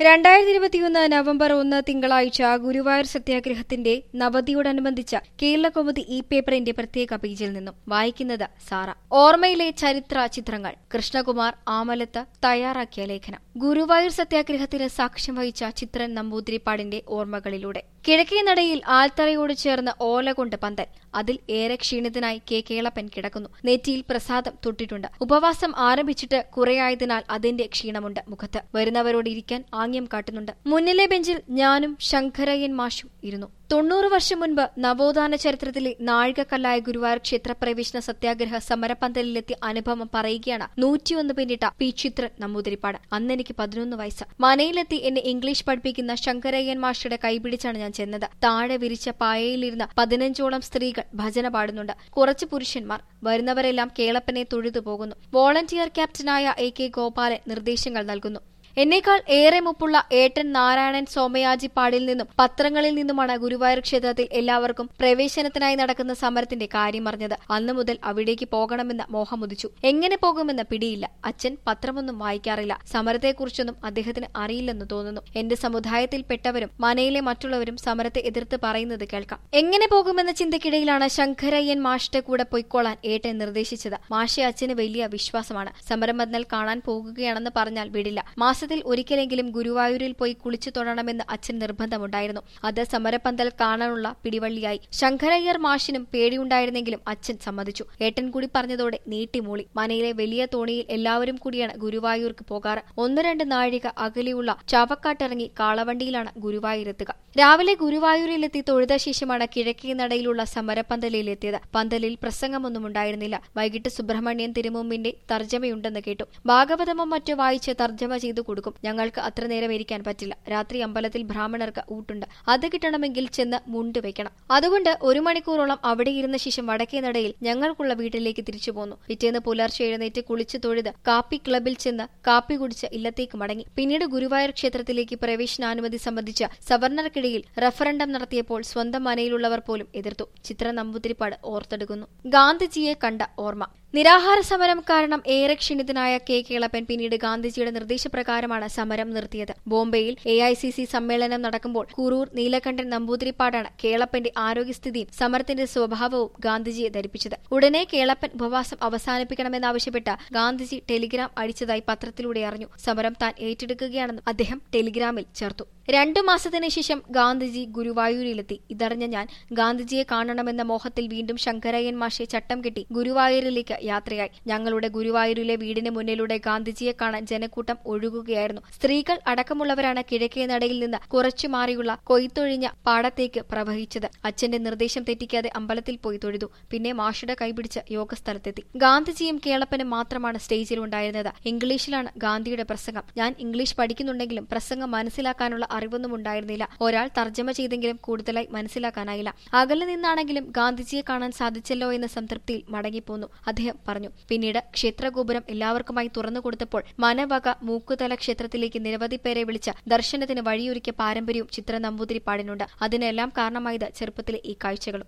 രണ്ടായിരത്തി ഇരുപത്തിയൊന്ന് നവംബർ ഒന്ന് തിങ്കളാഴ്ച ഗുരുവായൂർ സത്യാഗ്രഹത്തിന്റെ നവതിയോടനുബന്ധിച്ച കേരളകൗമുദി ഇ പേപ്പറിന്റെ പ്രത്യേക പേജിൽ നിന്നും വായിക്കുന്നത് സാറ ഓർമ്മയിലെ ചരിത്ര ചിത്രങ്ങൾ കൃഷ്ണകുമാർ ആമലത്ത് തയ്യാറാക്കിയ ലേഖനം ഗുരുവായൂർ സത്യാഗ്രഹത്തിന് സാക്ഷ്യം വഹിച്ച ചിത്രൻ നമ്പൂതിരിപ്പാടിന്റെ ഓർമ്മകളിലൂടെ കിഴക്കേ നടയിൽ ആൽത്തറയോട് ചേർന്ന് ഓല കൊണ്ട് പന്തൽ അതിൽ ഏറെ ക്ഷീണിതനായി കെ കേളപ്പൻ കിടക്കുന്നു നെറ്റിയിൽ പ്രസാദം തൊട്ടിട്ടുണ്ട് ഉപവാസം ആരംഭിച്ചിട്ട് കുറെയായതിനാൽ അതിന്റെ ക്ഷീണമുണ്ട് മുഖത്ത് വരുന്നവരോട് ഇരിക്കാൻ ആംഗ്യം കാട്ടുന്നുണ്ട് മുന്നിലെ ബെഞ്ചിൽ ഞാനും ശങ്കരയ്യൻ മാഷും ഇരുന്നു തൊണ്ണൂറ് വർഷം മുൻപ് നവോത്ഥാന ചരിത്രത്തിലെ നാഴികക്കല്ലായ ഗുരുവായൂർ ക്ഷേത്രപ്രവേശന സത്യാഗ്രഹ സമരപന്തലിലെത്തിയ അനുഭവം പറയുകയാണ് നൂറ്റിയൊന്ന് പിന്നിട്ട പി ചിത്രൻ നമ്പൂതിരിപ്പാട് അന്ന് എനിക്ക് പതിനൊന്ന് വയസ്സ് മനയിലെത്തി എന്നെ ഇംഗ്ലീഷ് പഠിപ്പിക്കുന്ന ശങ്കരയ്യൻ മാഷയുടെ കൈപിടിച്ചാണ് ഞാൻ ചെന്നത് താഴെ വിരിച്ച പായയിലിരുന്ന പതിനഞ്ചോളം സ്ത്രീകൾ ഭജന പാടുന്നുണ്ട് കുറച്ച് പുരുഷന്മാർ വരുന്നവരെല്ലാം കേളപ്പനെ തൊഴുതു പോകുന്നു വോളണ്ടിയർ ക്യാപ്റ്റനായ എ കെ ഗോപാലൻ നിർദ്ദേശങ്ങൾ നൽകുന്നു എന്നേക്കാൾ ഏറെ മുപ്പുള്ള ഏട്ടൻ നാരായണൻ സോമയാജിപ്പാടിൽ നിന്നും പത്രങ്ങളിൽ നിന്നുമാണ് ഗുരുവായൂർ ക്ഷേത്രത്തിൽ എല്ലാവർക്കും പ്രവേശനത്തിനായി നടക്കുന്ന സമരത്തിന്റെ കാര്യം അറിഞ്ഞത് അന്നു മുതൽ അവിടേക്ക് പോകണമെന്ന മോഹമുദിച്ചു എങ്ങനെ പോകുമെന്ന് പിടിയില്ല അച്ഛൻ പത്രമൊന്നും വായിക്കാറില്ല സമരത്തെക്കുറിച്ചൊന്നും അദ്ദേഹത്തിന് അറിയില്ലെന്ന് തോന്നുന്നു എന്റെ സമുദായത്തിൽപ്പെട്ടവരും മനയിലെ മറ്റുള്ളവരും സമരത്തെ എതിർത്ത് പറയുന്നത് കേൾക്കാം എങ്ങനെ പോകുമെന്ന ചിന്തയ്ക്കിടയിലാണ് ശങ്കരയ്യൻ മാഷിന്റെ കൂടെ പൊയ്ക്കോളാൻ ഏട്ടൻ നിർദ്ദേശിച്ചത് മാഷെ അച്ഛന് വലിയ വിശ്വാസമാണ് സമരം വന്നാൽ കാണാൻ പോകുകയാണെന്ന് പറഞ്ഞാൽ വിടില്ല മാസത്തിൽ ഒരിക്കലെങ്കിലും ഗുരുവായൂരിൽ പോയി കുളിച്ചു തൊഴണമെന്ന് അച്ഛൻ നിർബന്ധമുണ്ടായിരുന്നു അത് സമരപന്തൽ കാണാനുള്ള പിടിവള്ളിയായി ശങ്കരയ്യർ മാഷിനും പേടിയുണ്ടായിരുന്നെങ്കിലും അച്ഛൻ സമ്മതിച്ചു ഏട്ടൻ കൂടി പറഞ്ഞതോടെ നീട്ടിമൂളി മനയിലെ വലിയ തോണിയിൽ എല്ലാവരും കൂടിയാണ് ഗുരുവായൂർക്ക് പോകാറ് ഒന്ന് രണ്ട് നാഴിക അകലെയുള്ള ചാവക്കാട്ടിറങ്ങി കാളവണ്ടിയിലാണ് ഗുരുവായൂരെത്തുക രാവിലെ ഗുരുവായൂരിലെത്തി തൊഴുത ശേഷമാണ് കിഴക്കേ നടയിലുള്ള സമരപന്തലിലെത്തിയത് പന്തലിൽ പ്രസംഗമൊന്നും ഉണ്ടായിരുന്നില്ല വൈകിട്ട് സുബ്രഹ്മണ്യൻ തിരുമുമ്പിന്റെ തർജ്ജമയുണ്ടെന്ന് കേട്ടു ഭാഗവതമോ മറ്റോ വായിച്ച് തർജ്ജമ ചെയ്തു കൊടുക്കും ഞങ്ങൾക്ക് അത്ര നേരം ഇരിക്കാൻ പറ്റില്ല രാത്രി അമ്പലത്തിൽ ബ്രാഹ്മണർക്ക് ഊട്ടുണ്ട് അത് കിട്ടണമെങ്കിൽ ചെന്ന് മുണ്ട് വെക്കണം അതുകൊണ്ട് ഒരു മണിക്കൂറോളം അവിടെ ഇരുന്ന ശേഷം വടക്കേ നടയിൽ ഞങ്ങൾക്കുള്ള വീട്ടിലേക്ക് തിരിച്ചു പോന്നു പിറ്റേന്ന് പുലർച്ചെ എഴുന്നേറ്റ് കുളിച്ചു തൊഴുത് കാപ്പി ക്ലബിൽ ചെന്ന് കാപ്പി കുടിച്ച് ഇല്ലത്തേക്ക് മടങ്ങി പിന്നീട് ഗുരുവായൂർ ക്ഷേത്രത്തിലേക്ക് പ്രവേശനാനുമതി സംബന്ധിച്ച സവർണർക്കിടയിൽ റഫറണ്ടം നടത്തിയപ്പോൾ സ്വന്തം മനയിലുള്ളവർ പോലും എതിർത്തു ചിത്ര നമ്പൂതിരിപ്പാട് ഓർത്തെടുക്കുന്നു ഗാന്ധിജിയെ കണ്ട ഓർമ്മ നിരാഹാര സമരം കാരണം ഏറെ ക്ഷീണിതനായ കെ കേളപ്പൻ പിന്നീട് ഗാന്ധിജിയുടെ നിർദ്ദേശപ്രകാരമാണ് സമരം നിർത്തിയത് ബോംബെയിൽ എ ഐ സി സി സമ്മേളനം നടക്കുമ്പോൾ കുറൂർ നീലകണ്ഠൻ നമ്പൂതിരിപ്പാടാണ് കേളപ്പന്റെ ആരോഗ്യസ്ഥിതിയും സമരത്തിന്റെ സ്വഭാവവും ഗാന്ധിജിയെ ധരിപ്പിച്ചത് ഉടനെ കേളപ്പൻ ഉപവാസം അവസാനിപ്പിക്കണമെന്നാവശ്യപ്പെട്ട് ഗാന്ധിജി ടെലിഗ്രാം അടിച്ചതായി പത്രത്തിലൂടെ അറിഞ്ഞു സമരം താൻ ഏറ്റെടുക്കുകയാണെന്നും അദ്ദേഹം ടെലിഗ്രാമിൽ ചേർത്തു രണ്ടു മാസത്തിനു ശേഷം ഗാന്ധിജി ഗുരുവായൂരിലെത്തി ഇതറിഞ്ഞ ഞാൻ ഗാന്ധിജിയെ കാണണമെന്ന മോഹത്തിൽ വീണ്ടും ശങ്കരയ്യൻ മാഷെ ചട്ടം കെട്ടി ഗുരുവായൂരിലേക്ക് യാത്രയായി ഞങ്ങളുടെ ഗുരുവായൂരിലെ വീടിന് മുന്നിലൂടെ ഗാന്ധിജിയെ കാണാൻ ജനക്കൂട്ടം ഒഴുകുകയായിരുന്നു സ്ത്രീകൾ അടക്കമുള്ളവരാണ് കിഴക്കേ നടയിൽ നിന്ന് കുറച്ചു മാറിയുള്ള കൊയ്ത്തൊഴിഞ്ഞ പാടത്തേക്ക് പ്രവഹിച്ചത് അച്ഛന്റെ നിർദ്ദേശം തെറ്റിക്കാതെ അമ്പലത്തിൽ പോയി തൊഴുതു പിന്നെ മാഷയുടെ കൈപിടിച്ച് യോഗസ്ഥലത്തെത്തി ഗാന്ധിജിയും കേളപ്പനും മാത്രമാണ് സ്റ്റേജിലുണ്ടായിരുന്നത് ഇംഗ്ലീഷിലാണ് ഗാന്ധിയുടെ പ്രസംഗം ഞാൻ ഇംഗ്ലീഷ് പഠിക്കുന്നുണ്ടെങ്കിലും പ്രസംഗം മനസ്സിലാക്കാനുള്ള അറിവൊന്നും ഉണ്ടായിരുന്നില്ല ഒരാൾ തർജ്ജമ ചെയ്തെങ്കിലും കൂടുതലായി മനസ്സിലാക്കാനായില്ല അകലെ നിന്നാണെങ്കിലും ഗാന്ധിജിയെ കാണാൻ സാധിച്ചല്ലോ എന്ന സംതൃപ്തിയിൽ മടങ്ങിപ്പോന്നു അദ്ദേഹം പറഞ്ഞു പിന്നീട് ക്ഷേത്രഗോപുരം എല്ലാവർക്കുമായി തുറന്നു കൊടുത്തപ്പോൾ മനവക മൂക്കുതല ക്ഷേത്രത്തിലേക്ക് നിരവധി പേരെ വിളിച്ച ദർശനത്തിന് വഴിയൊരുക്കിയ പാരമ്പര്യവും ചിത്ര നമ്പൂതിരിപ്പാടിനുണ്ട് അതിനെല്ലാം കാരണമായത് ചെറുപ്പത്തിലെ ഈ കാഴ്ചകളും